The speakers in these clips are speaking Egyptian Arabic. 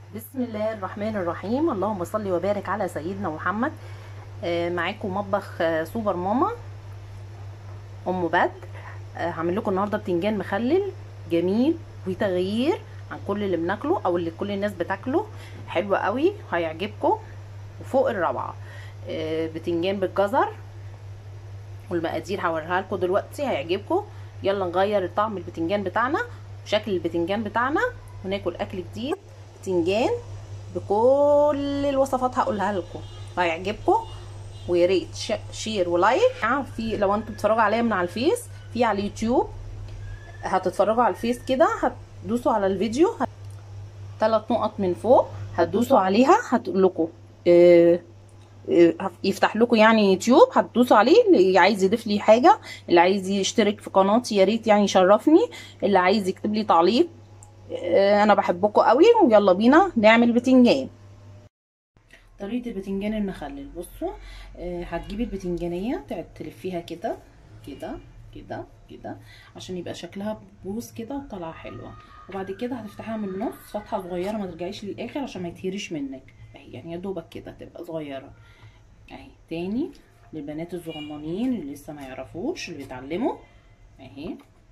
بسم الله الرحمن الرحيم اللهم صل وبارك على سيدنا محمد آه، معاكم مطبخ آه، سوبر ماما ام بدر آه، هعمل لكم النهارده بتنجان مخلل جميل وتغيير عن كل اللي بناكله او اللي كل الناس بتاكله حلو قوي هيعجبكم وفوق الروعه آه، بتنجان بالجزر والمقادير هوريها لكم دلوقتي هيعجبكم يلا نغير طعم البتنجان بتاعنا وشكل البتنجان بتاعنا وناكل اكل جديد بتنجان بكل الوصفات هقولها لكم هيعجبكم ويا ريت شير ولايك في لو انتم بتتفرجوا عليا من على الفيس في على اليوتيوب هتتفرجوا على الفيس كده هتدوسوا على الفيديو ثلاث نقط من فوق هتدوسوا عليها هتقول لكم اه يفتح لكم يعني يوتيوب هتدوسوا عليه اللي عايز يضيف لي حاجه اللي عايز يشترك في قناتي يا ريت يعني يشرفني اللي عايز يكتب لي تعليق انا بحبكم قوي ويلا بينا نعمل بتنجان طريقه البتنجان المخلل بصوا هتجيبي البتنجانيه تلفيها كده كده كده كده عشان يبقى شكلها بوز كده وطالعه حلوه وبعد كده هتفتحيها من النص فتحه صغيره ما ترجعيش للاخر عشان ما يتهريش منك اهي يعني يا دوبك كده تبقى صغيره اهي تاني للبنات الصغننين اللي لسه ما يعرفوش اللي بيتعلموا اهي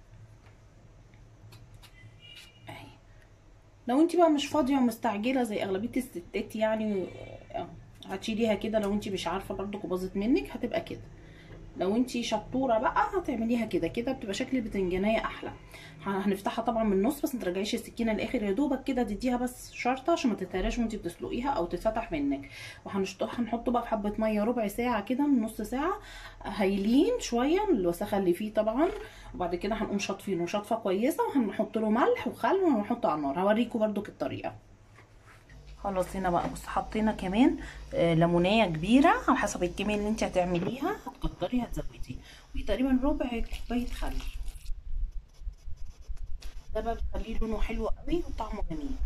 اهي لو انت بقى مش فاضيه ومستعجله زي اغلبيه الستات يعني هتشيليها كده لو انت مش عارفه برضو باظت منك هتبقى كده لو انت شطوره بقى هتعمليها كده كده بتبقى شكل البتنجانيه احلى هنفتحها طبعا من النص بس ما ترجعيش السكينه للاخر يا دوبك كده تديها بس شرطه عشان ما تتهراش وانت بتسلقيها او تتفتح منك وهنشطح هنحطه بقى في حبه ميه ربع ساعه كده من نص ساعه هيلين شويه من الوسخه اللي فيه طبعا وبعد كده هنقوم شاطفينه شطفه كويسه وهنحط له ملح وخل وهنحطه على النار هوريكم برده الطريقه خلاص هنا بقى بص حطينا كمان آه ليمونيه كبيره على حسب الكميه اللي انت هتعمليها هتكتري هتزودي ودي تقريبا ربع كوبايه خل ده بقى بتخليه لونه حلو قوي وطعمه جميل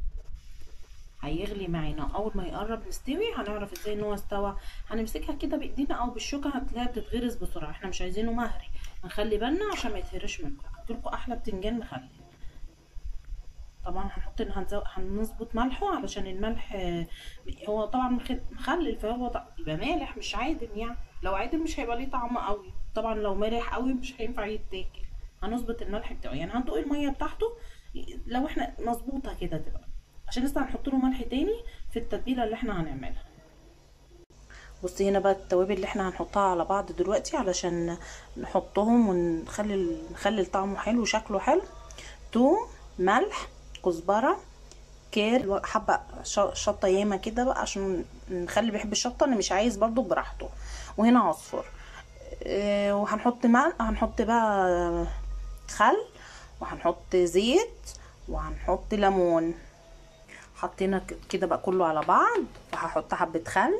هيغلي معانا اول ما يقرب يستوي هنعرف ازاي ان هو استوى هنمسكها كده بايدينا او بالشوكه هتلاقيها بتتغرز بسرعه احنا مش عايزينه مهري هنخلي بالنا عشان ما يتهرش منكم هحطلكوا احلى بتنجان مخلل طبعا هنحط هنزو... هنظبط ملحه علشان الملح هو طبعا مخلل فهو يبقى مالح مش عادم يعني لو عادم مش هيبقى ليه طعم قوي طبعا لو مالح قوي مش هينفع يتاكل هنظبط الملح بتاعه يعني هندوق الميه بتاعته لو احنا مظبوطه كده تبقى عشان لسه هنحط له ملح تاني في التتبيله اللي احنا هنعملها بصي هنا بقى التوابل اللي احنا هنحطها على بعض دلوقتي علشان نحطهم ونخلي نخلي طعمه حلو وشكله حلو توم ملح كزبره كير حبه شطه ياما كده بقى عشان نخلي بيحب الشطه اللي مش عايز برضو براحته وهنا عصفر اه وهنحط مع هنحط بقى خل وهنحط زيت وهنحط ليمون حطينا كده بقى كله على بعض وهحط حبه خل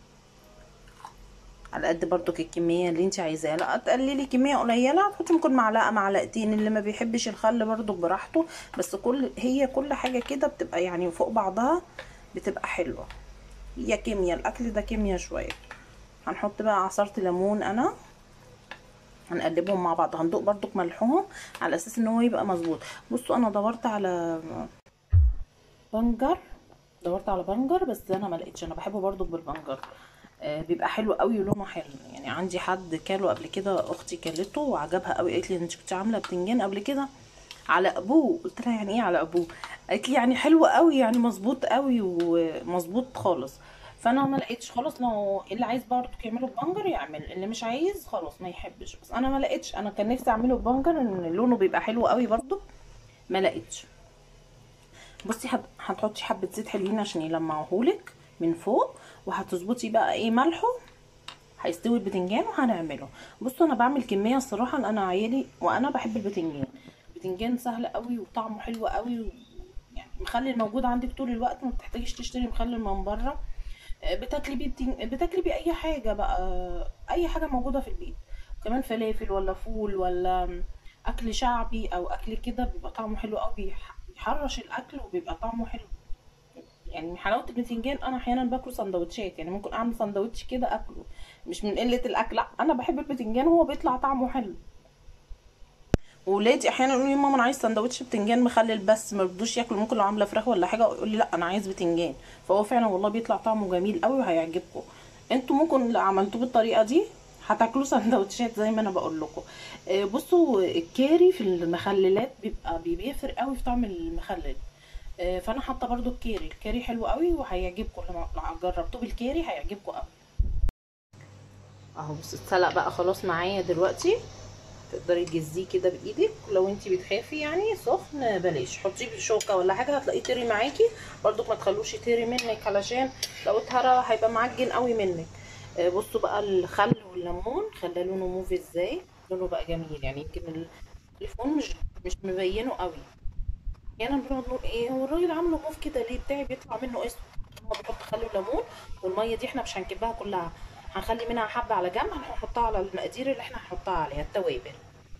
على قد برضو الكميه اللي انت عايزاها لا تقللي كميه قليله تحطي ممكن معلقه معلقتين اللي ما بيحبش الخل برضو براحته بس كل هي كل حاجه كده بتبقى يعني فوق بعضها بتبقى حلوه هي كيمياء الاكل ده كيمياء شويه هنحط بقى عصاره ليمون انا هنقلبهم مع بعض هندوق برضو ملحهم على اساس ان هو يبقى مظبوط بصوا انا دورت على بنجر دورت على بنجر بس انا ما لقيتش انا بحبه برضو بالبنجر آه بيبقى حلو قوي ولونه حلو يعني عندي حد كاله قبل كده اختي كلته وعجبها قوي قالت لي انت كنت عامله بتنجان قبل كده على ابوه قلت لها يعني ايه على ابوه قالت لي يعني حلو قوي يعني مظبوط قوي ومظبوط خالص فانا ما لقيتش خلاص لو اللي عايز برضه يعمله ببنجر يعمل اللي مش عايز خلاص ما يحبش بس انا ما لقيتش انا كان نفسي اعمله ببنجر ان لونه بيبقى حلو قوي برضه ما لقيتش بصي هتحطي حبه زيت حلوين عشان يلمعوهولك من فوق وهتظبطي بقى ايه ملحه هيستوي البتنجان وهنعمله بصوا انا بعمل كميه الصراحه انا عيالي وانا بحب البتنجان البتنجان سهل قوي وطعمه حلو قوي و... يعني مخلل موجود عندك طول الوقت ما بتحتاجيش تشتري مخلل من بره بتاكلي بيه بتاكلي بيه اي حاجه بقى اي حاجه موجوده في البيت كمان فلافل ولا فول ولا اكل شعبي او اكل كده بيبقى طعمه حلو قوي بيحرش الاكل وبيبقى طعمه حلو يعني من حلاوه البتنجان انا احيانا باكله سندوتشات يعني ممكن اعمل سندوتش كده اكله مش من قله الاكل لا انا بحب البتنجان وهو بيطلع طعمه حلو ولادي احيانا يقولوا لي ماما انا عايز سندوتش بتنجان مخلل بس ما بيرضوش ياكلوا ممكن لو عامله فراخ ولا حاجه يقول لي لا انا عايز بتنجان فهو فعلا والله بيطلع طعمه جميل قوي وهيعجبكم انتوا ممكن لو عملتوه بالطريقه دي هتاكلوا سندوتشات زي ما انا بقول لكم آه، بصوا الكاري في المخللات بيبقى بيفرق قوي في طعم المخلل آه، فانا حاطه برضو الكاري الكاري حلو قوي وهيعجبكم لما لو جربتوه بالكاري هيعجبكم قوي اهو بص اتسلق بقى خلاص معايا دلوقتي تقدري تجزيه كده بايدك لو انتي بتخافي يعني سخن بلاش حطيه بشوكه ولا حاجه هتلاقيه طري معاكي برضك ما تخلوش يطري منك علشان لو اتهرى هيبقى معجن قوي منك آه، بصوا بقى الخل والليمون خلى لونه موف ازاي لونه بقى جميل يعني يمكن التليفون مش مش مبينه قوي يعني انا بنقعد نقول ايه هو الراجل عامله موف كده ليه بتاعي بيطلع منه اسود هو بيحط خل وليمون والميه دي احنا مش هنكبها كلها هنخلي منها حبه على جنب هنحطها على المقادير اللي احنا هنحطها عليها التوابل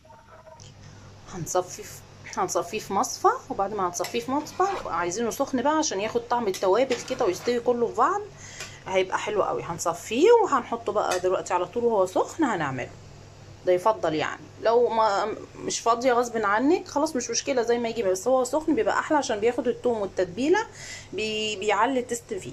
هنصفي في هنصفيه في مصفى وبعد ما هنصفيه في مصفى عايزينه سخن بقى عشان ياخد طعم التوابل كده ويستوي كله في بعض هيبقى حلو قوي هنصفيه وهنحطه بقى دلوقتي على طول وهو سخن هنعمله ده يفضل يعني لو ما مش فاضيه غصب عنك خلاص مش مشكله زي ما يجي بس هو سخن بيبقى احلى عشان بياخد التوم والتتبيله بي بيعلي التست فيه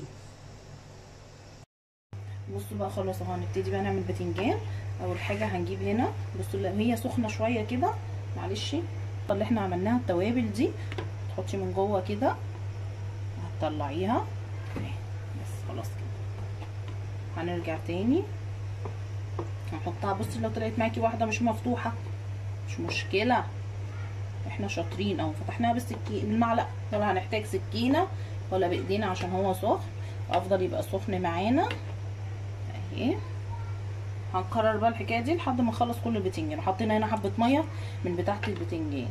بصوا بقى خلاص اهو هنبتدي بقى نعمل باذنجان اول حاجه هنجيب هنا بصوا لو هي سخنه شويه كده معلش اللي احنا عملناها التوابل دي تحطي من جوه كده هتطلعيها بس خلاص كده هنرجع تاني هنحطها بصي لو طلعت معاكي واحده مش مفتوحه مش مشكله احنا شاطرين اهو فتحناها بالسكين بالمعلقه ولا هنحتاج سكينه ولا بايدينا عشان هو سخن افضل يبقى سخن معانا اهي هنكرر بقى الحكايه دي لحد ما نخلص كل البتنجان وحطينا هنا حبه ميه من بتاعه البتنجان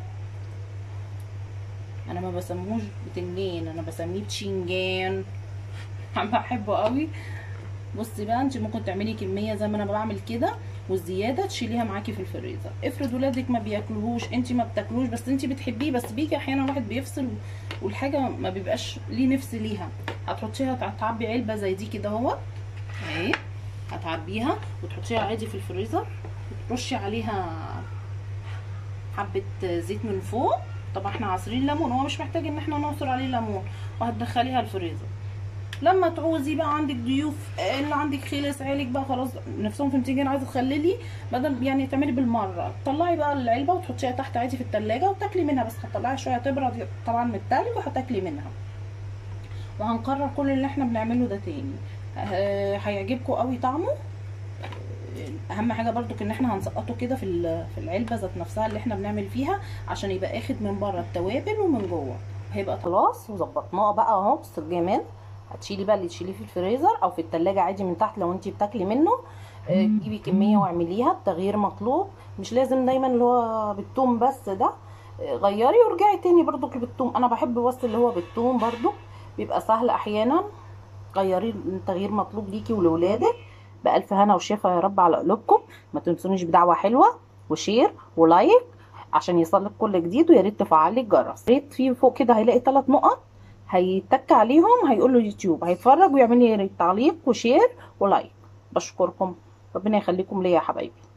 انا ما بسموش بتنجان انا بسميه بتشنجان بحبه قوي بصي بقى انت ممكن تعملي كميه زي ما انا بعمل كده والزياده تشيليها معاكي في الفريزر افرض ولادك ما بياكلوهوش انت ما بتاكلوش بس انت بتحبيه بس بيجي احيانا واحد بيفصل والحاجه ما بيبقاش ليه نفس ليها هتحطيها تعبي علبه زي دي كده اهو اهي هتعبيها وتحطيها عادي في الفريزر وترشي عليها حبه زيت من فوق طبعا احنا عصرين ليمون هو مش محتاج ان احنا نعصر عليه ليمون وهتدخليها الفريزر لما تعوزي بقى عندك ضيوف اللي عندك خلص عيالك بقى خلاص نفسهم في امتحان عايزه تخللي بدل يعني تعملي بالمره تطلعي بقى العلبه وتحطيها تحت عادي في التلاجة وتاكلي منها بس هتطلعيها شويه تبرد طبعا من التلج وهتاكلي منها وهنكرر كل اللي احنا بنعمله ده تاني هيعجبكم قوي طعمه اهم حاجه برضو ان احنا هنسقطه كده في في العلبه ذات نفسها اللي احنا بنعمل فيها عشان يبقى اخد من بره التوابل ومن جوه هيبقى خلاص وظبطناه بقى اهو بص الجمال هتشيلي بقى اللي تشيليه في الفريزر او في التلاجة عادي من تحت لو انت بتاكلي منه آه جيبي كميه واعمليها التغيير مطلوب مش لازم دايما اللي هو بالثوم بس ده آه غيري وارجعي تاني برضو بالثوم انا بحب بس اللي هو بالثوم برضو بيبقى سهل احيانا غيري التغيير مطلوب ليكي ولولادك بألف هنا وشفا يا رب على قلوبكم ما تنسونيش بدعوه حلوه وشير ولايك عشان يوصلك كل جديد ويا ريت تفعلي الجرس ريت فيه فوق كده هيلاقي ثلاث نقط هيتك عليهم هيقول له يوتيوب هيتفرج ويعمل لي تعليق وشير ولايك بشكركم ربنا يخليكم ليا يا حبايبي